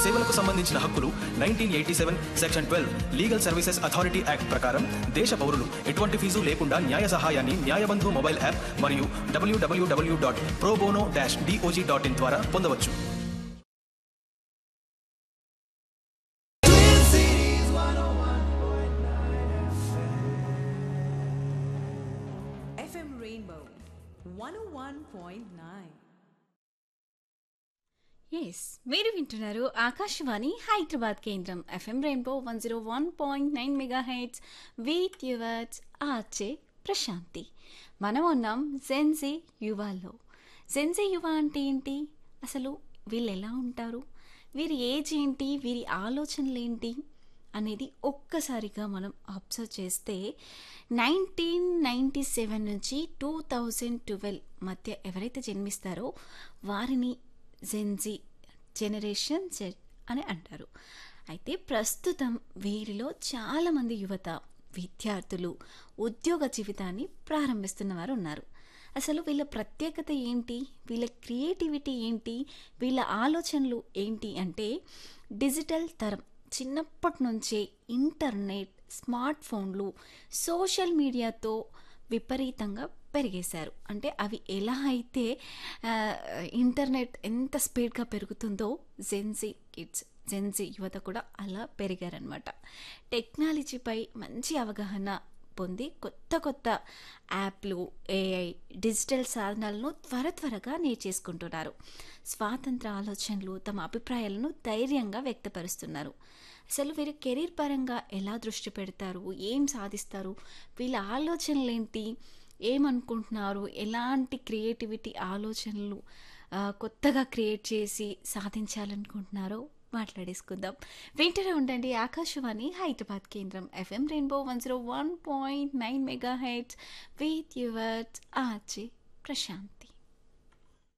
సేవలకు సంబంధించిన హక్కులు nineteen eighty seven section twelve legal services authority act ప్రకారం దేశ పౌరులు ఎటువంటి ఫీజు లేకుండా న్యాయ సహాయాన్ని న్యాయబంధు మొబైల్ యాప్ మరియు W W W dot pro bono dash D O G dot in ద్వారా పొందవచ్చు FM Rainbow 101.9. ఎస్ మీరు వింటున్నారు ఆకాశవాణి హైదరాబాద్ కేంద్రం F M rainbow one zero one point nine mega hertz with yours R J Prashanti మనం ఉన్నాం జెన్జీ యువాలో జెన్జీ యువ అంటే ఏంటి అసలు వీళ్ళు ఎలా ఉంటారు వీరి ఏజ్ ఏంటి వీరి ఆలోచనలు ఏంటి అనేది ఒక్కసారిగా మనం అబ్జర్వ్ చేస్తే నైన్టీన్ నైంటీ సెవెన్ నుంచి టూ థౌజండ్ ట్వెల్వ్ మధ్య ఎవరైతే జన్మిస్తారో వారిని జెన్జీ జనరేషన్ జెడ్ అని అంటారు అయితే ప్రస్తుతం వీరిలో చాలామంది యువత విద్యార్థులు ఉద్యోగ జీవితాన్ని ప్రారంభిస్తున్న వారు ఉన్నారు అసలు వీళ్ళ ప్రత్యేకత ఏంటి వీళ్ళ క్రియేటివిటీ ఏంటి వీళ్ళ ఆలోచనలు ఏంటి అంటే డిజిటల్ తరం చిన్నప్పటి నుంచే ఇంటర్నెట్ స్మార్ట్ ఫోన్లు సోషల్ మీడియాతో విపరీతంగా పెరిగేశారు అంటే అవి ఎలా అయితే ఆ, ఇంటర్నెట్ ఎంత స్పీడ్గా పెరుగుతుందో జెన్జీ కిడ్స్ జెన్జీ యువత కూడా అలా పెరిగారనమాట టెక్నాలజీపై మంచి అవగాహన పొంది కొత్త కొత్త యాప్లు ఏఐ డిజిటల్ సాధనాలను త్వర త్వరగా నేర్చేసుకుంటున్నారు స్వాతంత్ర ఆలోచనలు తమ అభిప్రాయాలను ధైర్యంగా వ్యక్తపరుస్తున్నారు అసలు వీరు కెరీర్ పరంగా ఎలా దృష్టి పెడతారు ఏం సాధిస్తారు వీళ్ళ ఆలోచనలు ఏంటి ఏమనుకుంటున్నారు ఎలాంటి క్రియేటివిటీ ఆలోచనలు ఆ, కొత్తగా క్రియేట్ చేసి సాధించాలనుకుంటున్నారో మాట్లాడేసుకుందాం వింటూనే ఉండండి ఆకాశవాణి హైదరాబాద్ కేంద్రం F M rainbow one zero one point nine mega hertz with yours R J Prashanti